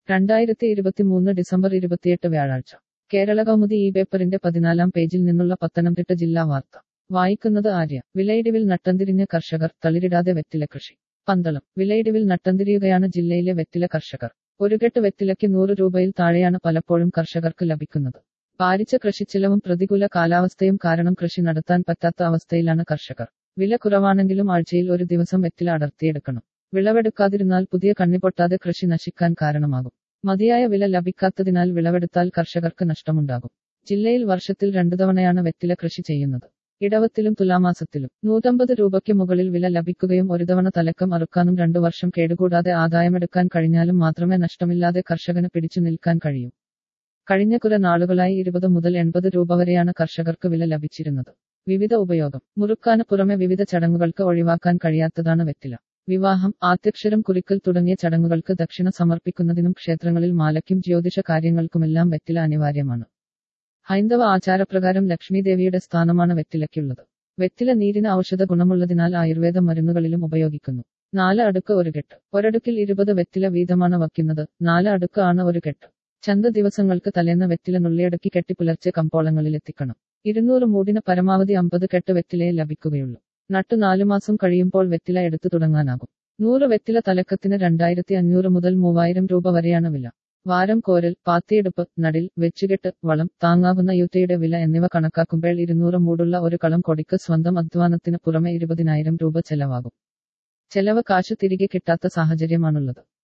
രണ്ടായിരത്തി ഇരുപത്തിമൂന്ന് ഡിസംബർ ഇരുപത്തിയെട്ട് വ്യാഴാഴ്ച കേരള കൗമുദി ഈ പേപ്പറിന്റെ പതിനാലാം പേജിൽ നിന്നുള്ള പത്തനംതിട്ട ജില്ലാ വാർത്ത വായിക്കുന്നത് ആര്യ വിലയിടിവിൽ നട്ടംതിരിഞ്ഞ കർഷകർ തളിരിടാതെ വെറ്റില കൃഷി പന്തളം വിലയിടിവിൽ നട്ടംതിരിയുകയാണ് ജില്ലയിലെ വെറ്റില കർഷകർ ഒരു കെട്ട് വെറ്റിലയ്ക്ക് നൂറ് രൂപയിൽ താഴെയാണ് പലപ്പോഴും കർഷകർക്ക് ലഭിക്കുന്നത് ഭാരിച്ച കൃഷിച്ചിലവും പ്രതികൂല കാലാവസ്ഥയും കാരണം കൃഷി നടത്താൻ പറ്റാത്ത അവസ്ഥയിലാണ് കർഷകർ വില കുറവാണെങ്കിലും ആഴ്ചയിൽ ഒരു ദിവസം വെറ്റില അടർത്തിയെടുക്കണം വിളവെടുക്കാതിരുന്നാൽ പുതിയ കണ്ണിപ്പൊട്ടാതെ കൃഷി നശിക്കാൻ കാരണമാകും മതിയായ വില ലഭിക്കാത്തതിനാൽ വിളവെടുത്താൽ കർഷകർക്ക് നഷ്ടമുണ്ടാകും ജില്ലയിൽ വർഷത്തിൽ രണ്ടു തവണയാണ് വെറ്റില കൃഷി ചെയ്യുന്നത് ഇടവത്തിലും തുലാമാസത്തിലും നൂറ്റമ്പത് രൂപയ്ക്ക് മുകളിൽ വില ലഭിക്കുകയും ഒരു തവണ തലക്കം അറുക്കാനും രണ്ടു വർഷം കേടുകൂടാതെ ആദായമെടുക്കാൻ കഴിഞ്ഞാലും മാത്രമേ നഷ്ടമില്ലാതെ കർഷകന് പിടിച്ചു നിൽക്കാൻ കഴിയൂ കഴിഞ്ഞ കുറെ നാളുകളായി ഇരുപത് മുതൽ എൺപത് രൂപ വരെയാണ് കർഷകർക്ക് വില ലഭിച്ചിരുന്നത് വിവിധ ഉപയോഗം മുറുക്കാന് പുറമെ വിവിധ ചടങ്ങുകൾക്ക് ഒഴിവാക്കാൻ കഴിയാത്തതാണ് വെറ്റില വിവാഹം ആദ്യക്ഷരം കുറിക്കൽ തുടങ്ങിയ ചടങ്ങുകൾക്ക് ദക്ഷിണ സമർപ്പിക്കുന്നതിനും ക്ഷേത്രങ്ങളിൽ മാലയ്ക്കും ജ്യോതിഷ കാര്യങ്ങൾക്കുമെല്ലാം വെറ്റില അനിവാര്യമാണ് ഹൈന്ദവ ആചാരപ്രകാരം ലക്ഷ്മീദേവിയുടെ സ്ഥാനമാണ് വെറ്റിലയ്ക്കുള്ളത് വെറ്റില നീരിന് ഔഷധ ഗുണമുള്ളതിനാൽ ആയുർവേദ മരുന്നുകളിലും ഉപയോഗിക്കുന്നു നാല് അടുക്ക് ഒരു കെട്ട് ഒരടുക്കിൽ ഇരുപത് വെറ്റില വീതമാണ് വയ്ക്കുന്നത് നാല് അടുക്ക് ആണ് ഒരു കെട്ട് ചന്ത ദിവസങ്ങൾക്ക് തലേന്ന് വെറ്റില നുള്ളിയടക്കി കെട്ടി പുലർച്ചെ കമ്പോളങ്ങളിൽ എത്തിക്കണം ഇരുന്നൂറ് മൂടിന് പരമാവധി അമ്പത് കെട്ട് വെറ്റിലയെ ലഭിക്കുകയുള്ളൂ നട്ടു നാലു മാസം കഴിയുമ്പോൾ വെറ്റില എടുത്തു തുടങ്ങാനാകും നൂറ് വെറ്റില തലക്കത്തിന് രണ്ടായിരത്തി അഞ്ഞൂറ് മുതൽ മൂവായിരം രൂപ വരെയാണ് വില വാരം കോരൽ പാത്തിയെടുപ്പ് നടിൽ വെച്ചുകെട്ട് വളം താങ്ങാവുന്ന യൂറ്റയുടെ വില എന്നിവ കണക്കാക്കുമ്പോൾ ഇരുന്നൂറ് മൂടുള്ള ഒരു കളം കൊടിക്ക് സ്വന്തം അധ്വാനത്തിന് പുറമെ ഇരുപതിനായിരം രൂപ ചെലവാകും ചെലവ് കാശ് തിരികെ കിട്ടാത്ത സാഹചര്യമാണുള്ളത്